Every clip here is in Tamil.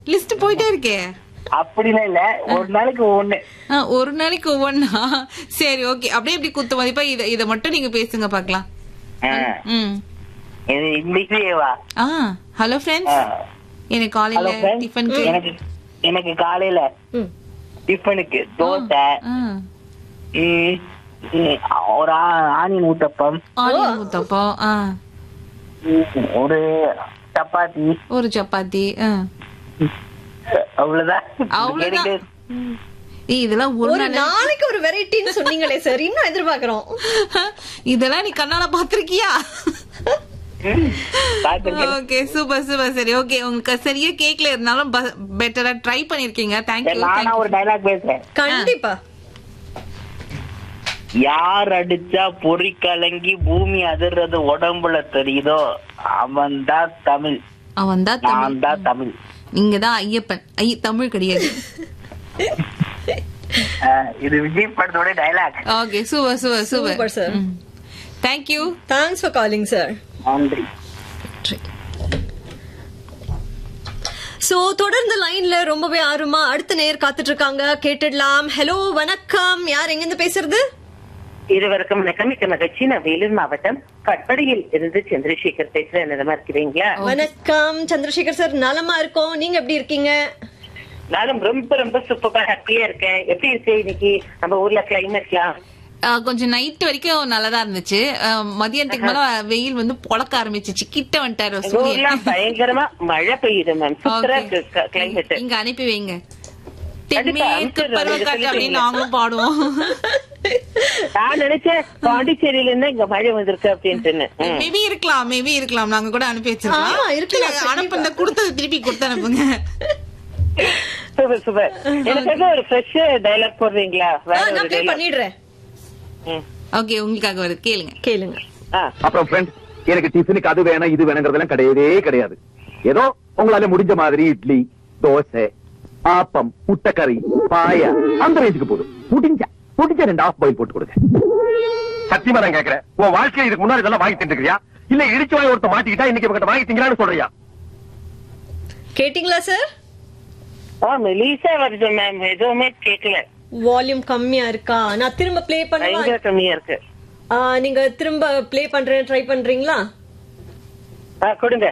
லிஸ்ட் போயிட்டே இருக்கே அப்படிலாம் இல்ல ஒரு நாளைக்கு ஒண்ணு ஆ, ஒரு நாளைக்கு ஒவ்வொன்னா சரி ஓகே அப்படியே இப்படி குத்து மதிப்பா இத இத மட்டும் நீங்க பேசுங்க பாக்கலாம் ஆ, ம் இது இன்னைக்கே வா ஆ ஹலோ ஃப்ரெண்ட்ஸ் ஆ. எனக்கு ஹலோ காலையில friends. டிஃபனுக்கு எனக்கு எனக்கு காலையில ம். டிஃபனுக்கு தோசை ஆ, ம், ம், ஒரு ஆ- ஆனியன் ஊத்தப்பம் ஆனியன் ஊத்தப்பம் ஆ ம், ஒரு சப்பாத்தி ஒரு சப்பாத்தி ஆ அவ்வளவுதான் அவ்வளவுதான். எனக்கு ஏய், இதெல்லாம் ஒரு ஒரு நாள் நாளைக்கு ஒரு வெரைட்டின்னு சொன்னீங்களே சார் இன்னும் எதிர்பார்க்கிறோம் இதெல்லாம் நீ கண்ணால பாத்திருக்கியா பார்த்திருக்கேன். ஓகே சூப்பர் சூப்பர் சரி ஓகே உங்களுக்கு சரியா கேக்கல இருந்தாலும் பெட்டரா ட்ரை பண்ணிருக்கீங்க சரி, தேங்க்யூ நானா ஒரு டைலாக் பேசுறேன் கண்டிப்பா யார் அடிச்சா பொறி கலங்கி பூமி அதிர்றது உடம்புல தெரியுதோ அவன் தான் தமிழ் அவன் தான் தமிழ் நான் தான் தமிழ் நீங்க தான் ஐயப்பன் ஐ தமிழ் கிடையாது அஹ், இது விஜய் படத்தோட dialogue okay super super Super, super sir. Thank you thanks for calling sir நன்றி சோ தொடர்ந்து லைன்ல ரொம்பவே ஆர்வமா அடுத்த நேர் காத்துட்டு இருக்காங்க கேட்டுடலாம் ஹலோ வணக்கம் யார் எங்க இருந்து பேசுறது இருவருக்கும் வணக்கம் மிக்க மகிழ்ச்சி நான் வேலூர் மாவட்டம் கட்படியில் இருந்து சந்திரசேகர் பேசுறேன் நலமா இருக்கிறீங்களா வணக்கம் சந்திரசேகர் சார் நலமா இருக்கோம் நீங்க எப்படி இருக்கீங்க நானும் ரொம்ப ரொம்ப சூப்பரா ஹாப்பியா இருக்கேன் எப்படி இருக்கு இன்னைக்கு நம்ம ஊர்ல கிளைமேட்லாம் கொஞ்சம் நைட் வரைக்கும் நல்லதா இருந்துச்சு அஹ், மதியானத்துக்கு மேல வெயில் வந்து பொழக்க ஆரம்பிச்சிச்சு கிட்ட வந்துட்டாரு எங்க சூரியன் ஊர்ல பயங்கரமா மழை பெய்யுது மேம் சூப்பரா Okay. இருக்கு கிளைமேட் இங்க அனுப்பி வைங்க கண்டிப்பா, தென்மேற்கு அனுப்பிடுறேன். பருவக்காற்று நீங்க அப்படின்னு சொல்லிட்டீங்க. நாங்களும் பாடுவோம் நான் நினைச்சேன் பாண்டிச்சேரியில இருந்து இங்க மழை வந்திருக்கு அப்படின்ட்டு ம். மேபி இருக்கலாம் மேபி இருக்கலாம் நாங்க கூட அனுப்பி வச்சிருக்கோம் ஆமா, இருக்கலாம், இல்ல, அனுப்புங்க கொடுத்தது திருப்பி கொடுத்து அனுப்புங்க சூப்பர் சூப்பர் எனக்காக ஒரு ஃப்ரெஷ் டைலாக் போடுறீங்களா ஆ, வேற நான் ஒரு ப்ளே டைலாக் பண்ணிடுறேன் ஓகே உங்களுக்காக வருது கேளுங்க கேளுங்க ஆ அப்புறம் ஃப்ரெண்ட் எனக்கு டிஃபனுக்கு அது வேணும் இது வேணுங்கிறதெல்லாம் கிடையவே கிடையாது ஏதோ உங்களால முடிஞ்ச மாதிரி இட்லி தோசை ஆப்பம் முட்டைக்கறி பாயா அந்த ரேஞ்சுக்கு போதும் முடிஞ்சா முடிஞ்ச ரெண்டு ஆஃப் பாயில் போட்டு கொடுங்க சத்தியமா நான் கேக்குறேன் உன் வாழ்க்கையில இதுக்கு முன்னாடி இதெல்லாம் வாங்கி தின்னுக்கிறியா இல்ல இடிச்சு வாங்கி ஒருத்த மாட்டிக்கிட்டா இன்னைக்கு இவங்கிட்ட வாங்கி திங்கலான்னு சொல்றியா கேட்டிங்களா சார் ஆ மெலிசா வருது மேம் எதுவுமே கேட்கல வால்யூம் கம்மியா இருக்கா நான் திரும்ப ப்ளே பயங்கர பண்ணுவா கம்மியா இருக்கு நீங்க திரும்ப ப்ளே பண்றேன் ட்ரை பண்றீங்களா ஆ கொடுங்க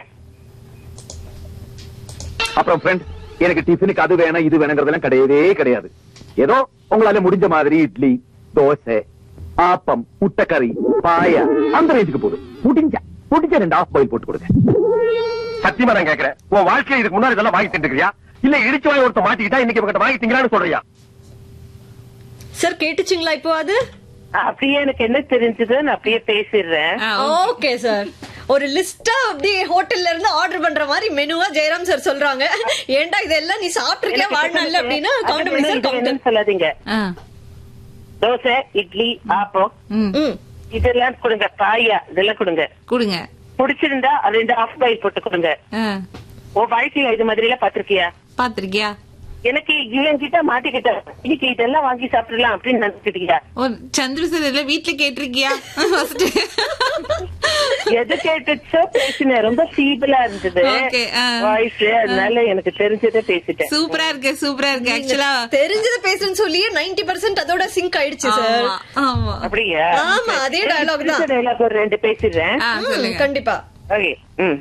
அப்புறம் ஃப்ரெண்ட் எனக்கு டிஃபனுக்கு அது வேணும் இது வேணுங்கிறதெல்லாம் கிடையவே கிடையாது ஏதோ உங்களால முடிஞ்ச மாதிரி இட்லி தோசை ஆப்பம் முட்டைக்கறி பாயா அந்த ரேஞ்சுக்கு போதும் முடிஞ்சா முடிஞ்ச ரெண்டு ஆஃப் பாயில் போட்டு கொடுங்க சத்தியமா நான் கேக்குறேன் உன் வாழ்க்கையில இதுக்கு முன்னாடி இதெல்லாம் வாங்கி தின்னுக்கிறியா இல்ல இடிச்சு வாங்கி ஒருத்த மாட்டிக்கிட்டா இன்னைக்கு இவங்கிட்ட வாங்கி திங்கலான்னு சொல்றியா சார் கேட்டுச்சுங்களா இப்போ அது அப்படியே எனக்கு என்ன தெரிஞ்சது நான் அப்படியே பேசிடுறேன் ஆ, ஓகே சார் ஒரு லிஸ்டா அப்படியே ஹோட்டல்ல இருந்து ஆர்டர் பண்ற மாதிரி மெனுவா ஜெயராம் சார் சொல்றாங்க ஏன்டா இதெல்லாம் நீ சாப்பிட்டிருக்கியா வாழ்நாள்ல அப்படின்னா கவுண்ட் பண்ணி சார் கவுண்ட் என்னன்னு சொல்லாதீங்க ஆ, தோசை இட்லி ஆப்பம் ம், ம் இதெல்லாம் கொடுங்க பாயா இதெல்லாம் கொடுங்க கொடுங்க பிடிச்சிருந்தா அது ரெண்டு ஆஃப் பாயில் போட்டு கொடுங்க ஆ, உன் வாழ்க்கையில இது மாதிரி எல்லாம் பாத்திருக்கியா பாத்திருக்கியா எனக்கு இவன் கிட்ட மாட்டிக்கிட்ட இன்னைக்கு இதெல்லாம் வாங்கி சாப்பிடலாம் அப்படின்னு நினைச்சிருக்கியா ஓ சந்திர சார் இல்ல வீட்டுல கேட்டிருக்கியா ஃபர்ஸ்ட் எது கேட்டுச்சோ பேசினேன் ரொம்ப சீபிளா இருந்தது Okay, ஆ. வாய்ஸ் அதனால எனக்கு தெரிஞ்சதை பேசிட்டேன் சூப்பரா இருக்கு சூப்பரா இருக்கு ஆக்சுவலா தெரிஞ்சது பேசுன்னு சொல்லியே 90% பர்சன்ட் அதோட சிங்க் ஆயிடுச்சு சார் ஆமா அப்படியா ஆமா, அதே dialogue தான். டைலாக் ஒரு ரெண்டு பேசிடுறேன் ஆ, சொல்லுங்க கண்டிப்பா ஓகே ம்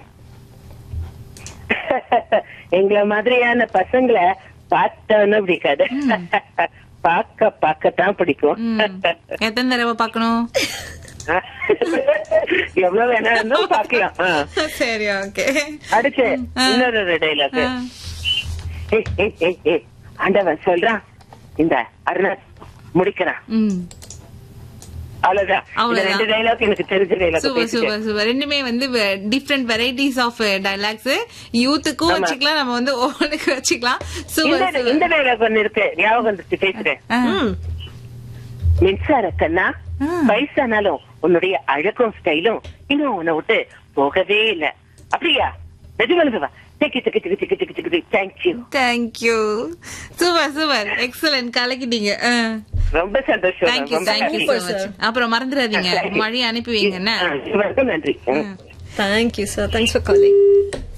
எங்களை மாதிரியான பசங்களை பார்த்தோன்னு பிடிக்காது பார்க்க பார்க்கத்தான் பிடிக்கும் ம். எத்தனை தடவை பாக்கணும் எவ்வளவு வேணா இருந்தாலும் பார்க்கலாம் ஆ. சரி ஓகே அடுத்து இன்னொரு டைலாக் ஆண்டவன் சொல்றான் இந்த அருணா முடிக்கிறான் ம் அவ்வளவுதான் இந்த அவ்வளவுதான். ரெண்டு டைலாக் எனக்கு தெரிஞ்ச டைலாக் சூப்பர் சூப்பர் சூப்பர் ரெண்டுமே வந்து டிஃப்ரெண்ட் வெரைட்டிஸ் ஆஃப் டைலாக்ஸ் யூத்துக்கும் ஆமா. வச்சுக்கலாம் நம்ம வந்து ஓனுக்கு வச்சுக்கலாம் இந்த சூப்பர் இந்த டைலாக் ஒண்ணு இருக்கு ஞாபகம் வந்துச்சு பேசுறேன் ம் மின்சார கண்ணா ஆ. வயசானாலும் உன்னுடைய அழகும் ஸ்டைலும் இன்னும் உன்னை விட்டு போகவே இல்ல அப்படியா நிஜமானது வா டிக்கி டிக்கி டிக்கி டிக்கி டிக்கி டிக்கி thank you thank you super super excellent கலக்கிட்டீங்க ரொம்ப சந்தோஷம் தேங்க்யூ ரொம்ப தேங்க்யூ happy. so மச் அப்புறம் மறந்துடாதீங்க மழையை அனுப்பி வைங்க என்ன ஆ, இவருக்கும் நன்றி ம். Thank you sir thanks for calling